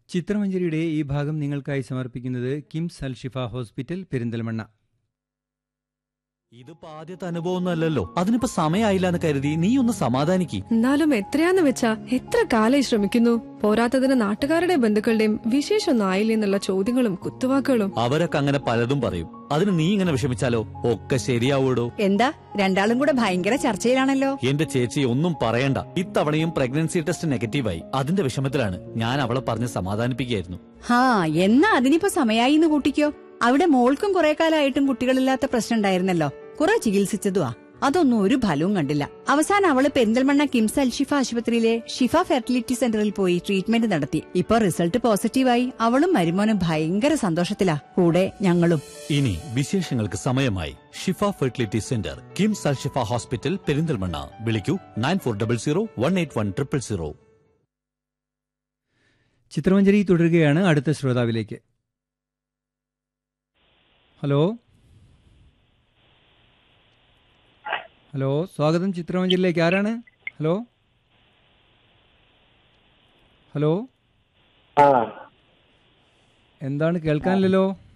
ചിത്രമഞ്ജരിയുടെ ഈ ഭാഗം നിങ്ങൾക്കായി സമർപ്പിക്കുന്നത് കിംസ് അൽ ഷിഫ ഹോസ്പിറ്റൽ പെരിന്തൽമണ്ണ ഇതിപ്പോ ആദ്യത്തെ അനുഭവമൊന്നുമല്ലല്ലോ അതിനിപ്പോ സമയമായില്ല എന്ന് കരുതി നീ ഒന്ന് സമാധാനിക്ക് എന്നാലും എത്രയാന്ന് വെച്ചാ എത്ര കാലായി ശ്രമിക്കുന്നു പോരാത്തതിന് നാട്ടുകാരുടെ ബന്ധുക്കളുടെയും വിശേഷമൊന്നും ആയില്ലേ എന്നുള്ള ചോദ്യങ്ങളും കുത്തുവാക്കുകളും അവരൊക്കെ അങ്ങനെ പലതും പറയും അതിന് നീ ഇങ്ങനെ വിഷമിച്ചാലോ ഒക്കെ ശരിയാവൂടോ എന്താ രണ്ടാളും കൂടെ ഭയങ്കര ചർച്ചയിലാണല്ലോ എന്റെ ചേച്ചി ഒന്നും പറയണ്ട ഇത്തവണയും പ്രഗ്നൻസി ടെസ്റ്റ് നെഗറ്റീവായി അതിന്റെ വിഷമത്തിലാണ് ഞാൻ അവളെ പറഞ്ഞ് സമാധാനിപ്പിക്കുകയായിരുന്നു ഹാ എന്നാ അതിനിപ്പോ സമയായി എന്ന് കൂട്ടിക്കോ അവിടെ മോൾക്കും കുറെ കാലമായിട്ടും കുട്ടികളില്ലാത്ത പ്രശ്നം ഉണ്ടായിരുന്നല്ലോ കുറെ ചികിത്സിച്ചതുവാ അതൊന്നും ഒരു ഫലവും കണ്ടില്ല അവസാനം അവള് പെരിന്തൽമണ്ണ കിംസ് അൽഷിഫ ആശുപത്രിയിലെ ഷിഫ ഫെർട്ടിലിറ്റി സെന്ററിൽ പോയി ട്രീറ്റ്മെന്റ് നടത്തി ഇപ്പൊ റിസൾട്ട് പോസിറ്റീവായി അവളും മരുമോനും ഭയങ്കര സന്തോഷത്തിലാ കൂടെ ഞങ്ങളും ഇനി വിശേഷങ്ങൾക്ക് സമയമായി Shifa fertility centre KIMS Al Shifa hospital Perinthalmanna വിളിക്കൂ nine four double zero one eight one triple zero Chithramanjari തുടരുകയാണ് അടുത്ത ശ്രോതാവിലേക്ക് ഹലോ ഹലോ സ്വാഗതം ചിത്രമഞ്ജരിയിലേക്ക് ആരാണ് ഹലോ ഹലോ ആ എന്താണ് കേൾക്കാനില്ലല്ലോ